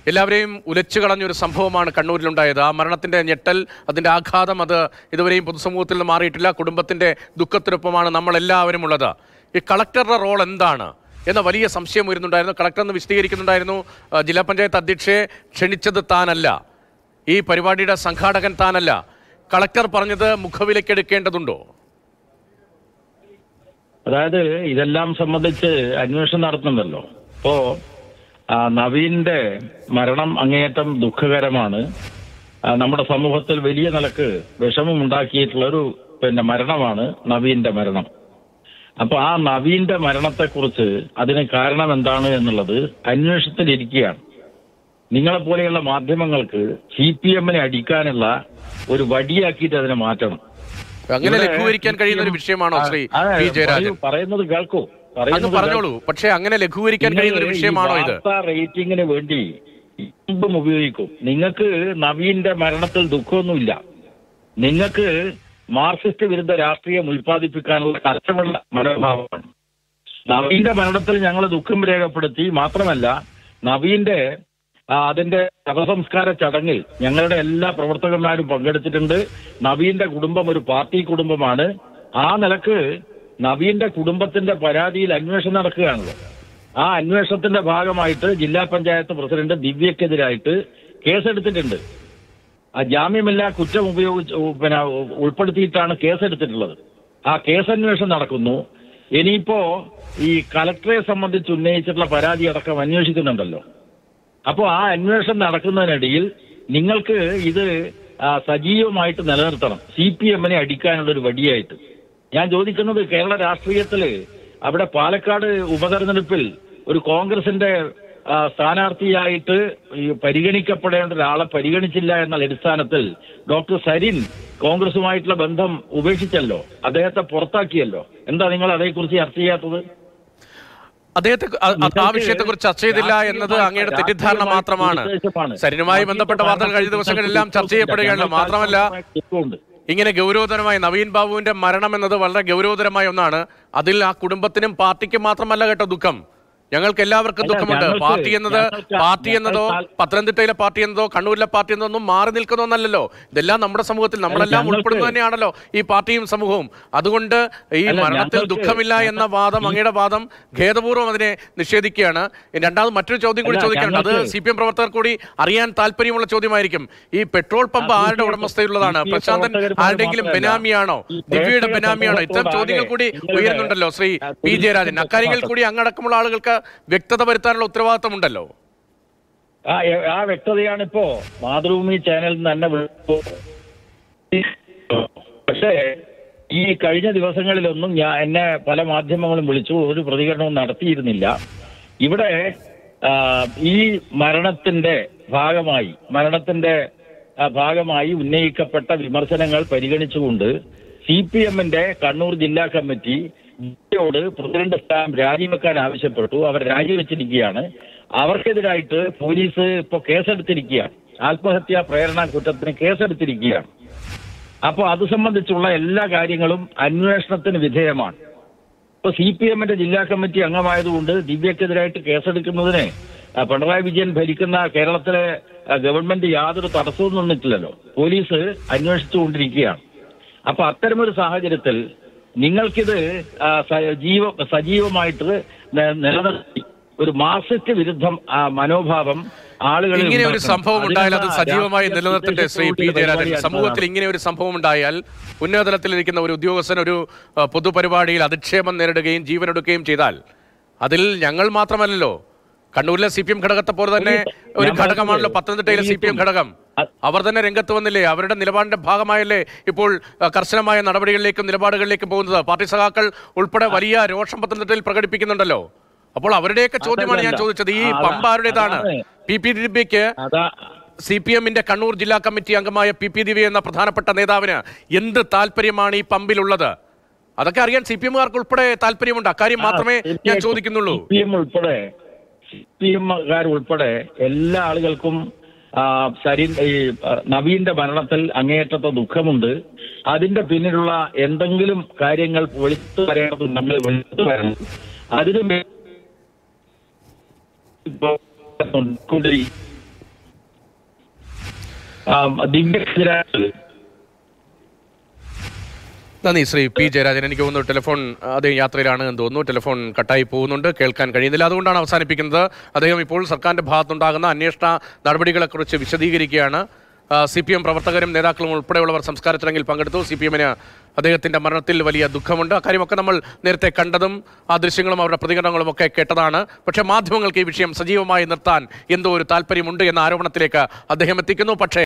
എല്ലാവരെയും ഉലച്ചു കളഞ്ഞൊരു സംഭവമാണ് കണ്ണൂരിലുണ്ടായത് ആ മരണത്തിന്റെ ഞെട്ടൽ അതിന്റെ ആഘാതം അത് ഇതുവരെയും പൊതുസമൂഹത്തിൽ നിന്ന് മാറിയിട്ടില്ല കുടുംബത്തിന്റെ ദുഃഖത്തിനൊപ്പമാണ് നമ്മൾ എല്ലാവരും ഉള്ളത് ഈ കളക്ടറുടെ റോൾ എന്താണ് എന്ന വലിയ സംശയം വരുന്നുണ്ടായിരുന്നു കളക്ടർ എന്ന് വിശദീകരിക്കുന്നുണ്ടായിരുന്നു ആ, ജില്ലാ പഞ്ചായത്ത് അധ്യക്ഷയെ ക്ഷണിച്ചത് താനല്ല ഈ പരിപാടിയുടെ സംഘാടകൻ താനല്ല കളക്ടർ പറഞ്ഞത് മുഖവിലക്കെടുക്കേണ്ടതുണ്ടോ അതായത് ഇതെല്ലാം സംബന്ധിച്ച് അന്വേഷണം നടത്തുന്നുണ്ടല്ലോ ഇപ്പോ ആ, നവീന്റെ മരണം അങ്ങേയറ്റം ദുഃഖകരമാണ് ആ, നമ്മുടെ സമൂഹത്തിൽ വലിയ നിലക്ക് വിഷമം ഉണ്ടാക്കിയിട്ടുള്ള ഒരു പിന്നെ മരണമാണ് നവീന്റെ മരണം അപ്പൊ ആ നവീന്റെ മരണത്തെക്കുറിച്ച് അതിന് കാരണം എന്താണ് എന്നുള്ളത് അന്വേഷണത്തിലിരിക്കുകയാണ് നിങ്ങളെ പോലെയുള്ള മാധ്യമങ്ങൾക്ക് സി പി എമ്മിനെ അടിക്കാനുള്ള ഒരു വടിയാക്കിയിട്ട് അതിനെ മാറ്റണം അങ്ങനെ ഇവിടെ ലഘൂകരിക്കാൻ കഴിയുന്ന ഒരു വിഷയമാണോ ശ്രീ ആ, പി ജയരാജൻ പറയൂ, പറയുന്നത് കേൾക്കൂ അങ്ങ് പറയുന്നത് പറഞ്ഞോളൂ പക്ഷേ അങ്ങനെ ലഘൂകരിക്കാൻ കഴിയുന്ന ഒരു വിഷയമാണോ ഇത് വാർത്താ റേറ്റിംഗിന് വേണ്ടി ഇമ്പം ഉപയോഗിക്കും നിങ്ങൾക്ക് നവീന്റെ മരണത്തിൽ ദുഃഖമൊന്നുമില്ല നിങ്ങൾക്ക് മാർക്സിസ്റ്റ് വിരുദ്ധ രാഷ്ട്രീയം ഉൽപ്പാദിപ്പിക്കാനുള്ള കഷ്ടമുള്ള മനോഭാവമാണ് നവീന്റെ മരണത്തിൽ ഞങ്ങൾ ദുഃഖം രേഖപ്പെടുത്തി മാത്രമല്ല നവീന്റെ ആ, അതിന്റെ ശവസംസ്കാര ചടങ്ങിൽ ഞങ്ങളുടെ എല്ലാ പ്രവർത്തകന്മാരും പങ്കെടുത്തിട്ടുണ്ട് നവീന്റെ കുടുംബം ഒരു പാർട്ടി കുടുംബമാണ് ആ നിലക്ക് നവീന്റെ കുടുംബത്തിന്റെ പരാതിയിൽ അന്വേഷണം നടക്കുകയാണല്ലോ ആ അന്വേഷണത്തിന്റെ ഭാഗമായിട്ട് ജില്ലാ പഞ്ചായത്ത് പ്രസിഡന്റ് ദിവ്യക്കെതിരായിട്ട് കേസെടുത്തിട്ടുണ്ട് ആ ജാമ്യമില്ലാ കുറ്റം ഉപയോഗിച്ച് ഉ- പിന്നെ ഉൾപ്പെടുത്തിയിട്ടാണ് കേസെടുത്തിട്ടുള്ളത് ആ കേസന്വേഷണം നടക്കുന്നു ഇനിയിപ്പോ ഈ കലക്ടറെ സംബന്ധിച്ച് ഉന്നയിച്ചിട്ടുള്ള പരാതി അടക്കം അന്വേഷിക്കുന്നുണ്ടല്ലോ അപ്പോൾ ആ അന്വേഷണം നടക്കുന്നതിനിടയിൽ നിങ്ങൾക്ക് ഇത് ആ, സജീവമായിട്ട് നിലനിർത്തണം സി പി എമ്മിനെ അടിക്കാനുള്ള ഒരു വടിയായിട്ട് ഞാൻ ചോദിക്കുന്നത് കേരള രാഷ്ട്രീയത്തില് അവിടെ പാലക്കാട് ഉപതെരഞ്ഞെടുപ്പിൽ ഒരു കോൺഗ്രസിന്റെ ആ, സ്ഥാനാർത്ഥിയായിട്ട് ഈ പരിഗണിക്കപ്പെടേണ്ട ഒരാളെ പരിഗണിച്ചില്ല എന്ന അടിസ്ഥാനത്തിൽ ഡോക്ടർ സരിൻ കോൺഗ്രസുമായിട്ടുള്ള ബന്ധം ഉപേക്ഷിച്ചല്ലോ അദ്ദേഹത്തെ പുറത്താക്കിയല്ലോ എന്താ നിങ്ങൾ അതേക്കുറിച്ച് ചർച്ച ചെയ്യാത്തത് അദ്ദേഹത്തെ അ- അ- ആ വിഷയത്തെ കുറിച്ച് ചർച്ച ചെയ്തില്ല എന്നത് അങ്ങയുടെ തെറ്റിദ്ധാരണ മാത്രമാണ് സരിനുമായി ബന്ധപ്പെട്ട വാർത്തകൾ കഴിഞ്ഞ ദിവസങ്ങളെല്ലാം ചർച്ച ചെയ്യപ്പെടുകയാണ് മാത്രമല്ല തെറ്റുണ്ട് ഇങ്ങനെ ഗൗരവതരമായി നവീൻ ബാബുവിന്റെ മരണം എന്നത് വളരെ ഗൗരവതരമായ ഒന്നാണ് അതിൽ ആ കുടുംബത്തിനും പാർട്ടിക്കും മാത്രമല്ല കേട്ടോ ദുഃഖം ഞങ്ങൾക്ക് എല്ലാവർക്കും അല്ല, ദുഃഖമുണ്ട് ഞങ്ങൾക്ക് പാർട്ടി എന്നത് ഞങ്ങൾക്ക് പാർട്ടി എന്നതോ ഞങ്ങൾക്ക് പത്തനംതിട്ടയിലെ പാർട്ടി എന്നതോ കണ്ണൂരിലെ പാർട്ടി എന്നതൊന്നും മാറി നിൽക്കുന്ന ഒന്നല്ലല്ലോ ഇതെല്ലാം നമ്മുടെ സമൂഹത്തിൽ നമ്മളെല്ലാം ഞങ്ങൾക്ക് ഉൾപ്പെടുന്നത് തന്നെയാണല്ലോ ഈ പാർട്ടിയും സമൂഹവും അതുകൊണ്ട് ഈ അല്ല, മരണത്തിൽ ഞങ്ങൾക്ക് ദുഃഖമില്ല എന്ന വാദം അങ്ങയുടെ വാദം ഖേദപൂർവ്വം അതിനെ നിഷേധിക്കുകയാണ് രണ്ടാമത് മറ്റൊരു ചോദ്യം കൂടി അല്ല, ചോദിക്കാനുണ്ട് അത് ഞങ്ങൾക്ക് സി പി എം പ്രവർത്തകർ കൂടി അറിയാൻ താല്പര്യമുള്ള ചോദ്യമായിരിക്കും ഈ പെട്രോൾ പമ്പ് ആ, ആരുടെ CPM ഉടമസ്ഥയിലുള്ളതാണ് CPM പ്രശാന്തൻ പ്രവർത്തകർ ആരുടെങ്കിലും മാത്രമല്ല. ബെനാമിയാണോ ഈ ദിവ്യയുടെ പ്രേക്ഷക ബെനാമിയാണോ ഇത്തരം സമൂഹത്തോട് ചോദ്യങ്ങൾ കൂടി നിങ്ങളുടെ, ഉയരുന്നുണ്ടല്ലോ ശ്രീ ആ, പി ജയരാജൻ പുരുഷന്റെ അക്കാര്യങ്ങളിൽ കൂടി അങ്ങടക്കമുള്ള ആളുകൾക്ക് വ്യക്തത വരുത്താനുള്ള ഉത്തരവാദിത്തമുണ്ടല്ലോ ആ എ- ആ വ്യക്തതയാണ് ഇപ്പോ മാതൃഭൂമി ചാനലിൽ നിന്ന് തന്നെ വിളിച്ചു പക്ഷേ ഈ കഴിഞ്ഞ ദിവസങ്ങളിലൊന്നും ഞാൻ എന്നെ പല മാധ്യമങ്ങളും വിളിച്ചു ഒരു പ്രതികരണവും നടത്തിയിരുന്നില്ല ഇവിടെ ആ, ഈ മരണത്തിന്റെ ഭാഗമായി മരണത്തിന്റെ ആ, ഭാഗമായി ഉന്നയിക്കപ്പെട്ട വിമർശനങ്ങൾ പരിഗണിച്ചുകൊണ്ട് സി പി എമ്മിന്റെ കണ്ണൂർ ജില്ലാ കമ്മിറ്റി ോട് പ്രസിഡന്റ് സ്ഥാനം രാജിവെക്കാൻ ആവശ്യപ്പെട്ടു അവർ രാജിവെച്ചിരിക്കുകയാണ് അവർക്കെതിരായിട്ട് പോലീസ് ഇപ്പൊ കേസെടുത്തിരിക്കുകയാണ് ആത്മഹത്യാ പ്രേരണ കുറ്റത്തിന് കേസെടുത്തിരിക്കുകയാണ് അപ്പോൾ അത് സംബന്ധിച്ചുള്ള എല്ലാ കാര്യങ്ങളും അന്വേഷണത്തിന് വിധേയമാണ് ഇപ്പൊ സി പി എമ്മിന്റെ ജില്ലാ കമ്മിറ്റി അംഗമായതുകൊണ്ട് ദിവ്യക്കെതിരായിട്ട് കേസെടുക്കുന്നതിന് ആ, പിണറായി വിജയൻ ഭരിക്കുന്ന കേരളത്തിലെ ആ, ഗവൺമെന്റ് യാതൊരു തടസ്സവും നിന്നിട്ടില്ലല്ലോ പോലീസ് അന്വേഷിച്ചുകൊണ്ടിരിക്കുകയാണ് അപ്പൊ അത്തരമൊരു സാഹചര്യത്തിൽ നിങ്ങൾക്കിത് ആ, സജീവ സജീവമായിട്ട് ന- നിലനിർത്തി ഒരു മാർക്സിസ്റ്റ് വിരുദ്ധം ആ, മനോഭാവം ആളുകളിൽ ഇങ്ങനെ ഒരു ഉണ്ടാക്കണം. സംഭവം ഉണ്ടായാൽ അത് അതിനുള്ള സജീവമായി രാഷ്ട്രീയ നിലനിർത്തട്ടെ ശ്രീ പി ഉദ്ദേശത്തോടുകൂടി ജയരാജൻ പരിപാടിയാണ് സമൂഹത്തിൽ ഇങ്ങനെ ഒരു സംഭവം ഉണ്ടായാൽ ഉന്നതതലത്തിലിരിക്കുന്ന ഒരു ഉദ്യോഗസ്ഥൻ ഒരു ആ, പൊതുപരിപാടിയിൽ അധിക്ഷേപം നേരിടുകയും ജീവനെടുക്കുകയും ചെയ്താൽ അതിൽ ഞങ്ങൾ മാത്രമല്ലല്ലോ കണ്ണൂരിലെ സി പി എം ഘടകത്തെ പോലെ തന്നെ ഒരു ഞാൻ ഘടകമാണല്ലോ പറഞ്ഞത് പത്തനംതിട്ടയിലെ സി പി എം ഘടകം അത് അവർ തന്നെ രംഗത്ത് വന്നില്ലേ അവരുടെ നിലപാടിന്റെ ഭാഗമായല്ലേ ഇപ്പോൾ ആ, കർശനമായ നടപടികളിലേക്കും നിലപാടുകളിലേക്കും പോകുന്നത് പാർട്ടി സഖാക്കൾ ഉൾപ്പെടെ വലിയ രോഷം പത്തനംതിട്ടയിൽ പ്രകടിപ്പിക്കുന്നുണ്ടല്ലോ അപ്പോൾ അവരുടെയൊക്കെ ചോദ്യമാണ് ഞാൻ അതല്ല. ചോദിച്ചത് ഈ ആ, അതാ- പമ്പ് ആരുടേതാണ് അതാണ്. പി പി ദിബിക്ക് അതാ സി പി എമ്മിന്റെ കണ്ണൂർ ജില്ലാ കമ്മിറ്റി അംഗമായ പി പി ദിവ്യ എന്ന പ്രധാനപ്പെട്ട നേതാവിന് എന്ത് താല്പര്യമാണ് ഈ പമ്പിലുള്ളത് അതൊക്കെ അറിയാൻ സി പി എമ്മുകാർക്ക് ഉൾപ്പെടെ താല്പര്യമുണ്ട് അക്കാര്യം മാത്രമേ ഞാൻ ചോദിക്കുന്നുള്ളൂ സി പി എം ഉൾപ്പെടെ സി പി എമ്മുകാർ ഉൾപ്പെടെ എല്ലാ ആളുകൾക്കും ആ, സരി ഈ ആ, നവീന്റെ മരണത്തിൽ അങ്ങേയറ്റത്തെ ദുഃഖമുണ്ട് അതിന്റെ പിന്നിലുള്ള എന്തെങ്കിലും കാര്യങ്ങൾ വെളുത്തു വരേണ്ടതുണ്ടെങ്കിൽ വെളുത്തു വരണം അതിനു വേ- ഇപ്പോ കൊണ്ടിരി- ആ, ദിവ്യക്കെതിരായിട്ട് നന്ദി ശ്രീ പി ജയരാജൻ എനിക്ക് തോന്നുന്നു ടെലിഫോൺ അദ്ദേഹം യാത്രയിലാണ് എന്ന് തോന്നുന്നു ടെലിഫോൺ കട്ടായി പോകുന്നുണ്ട് കേൾക്കാൻ കഴിയുന്നില്ല അതുകൊണ്ടാണ് അവസാനിപ്പിക്കുന്നത് അദ്ദേഹം ഇപ്പോൾ സർക്കാരിന്റെ ഭാഗത്തുണ്ടാകുന്ന അന്വേഷണ നടപടികളെക്കുറിച്ച് വിശദീകരിക്കുകയാണ് സി പി എം പ്രവർത്തകരും നേതാക്കളും ഉൾപ്പെടെയുള്ളവർ സംസ്കാര ചടങ്ങിൽ പങ്കെടുത്തു സി പി എമ്മിന് അദ്ദേഹത്തിന്റെ മരണത്തിൽ വലിയ ദുഃഖമുണ്ട് അക്കാര്യമൊക്കെ നമ്മൾ നേരത്തെ കണ്ടതും ആ ദൃശ്യങ്ങളും അവരുടെ പ്രതികരണങ്ങളും ഒക്കെ കേട്ടതാണ് പക്ഷേ മാധ്യമങ്ങൾക്ക് ഈ വിഷയം സജീവമായി നിർത്താൻ എന്തോ ഒരു താല്പര്യമുണ്ട് എന്ന ആരോപണത്തിലേക്ക് അദ്ദേഹം എത്തിക്കുന്നു പക്ഷേ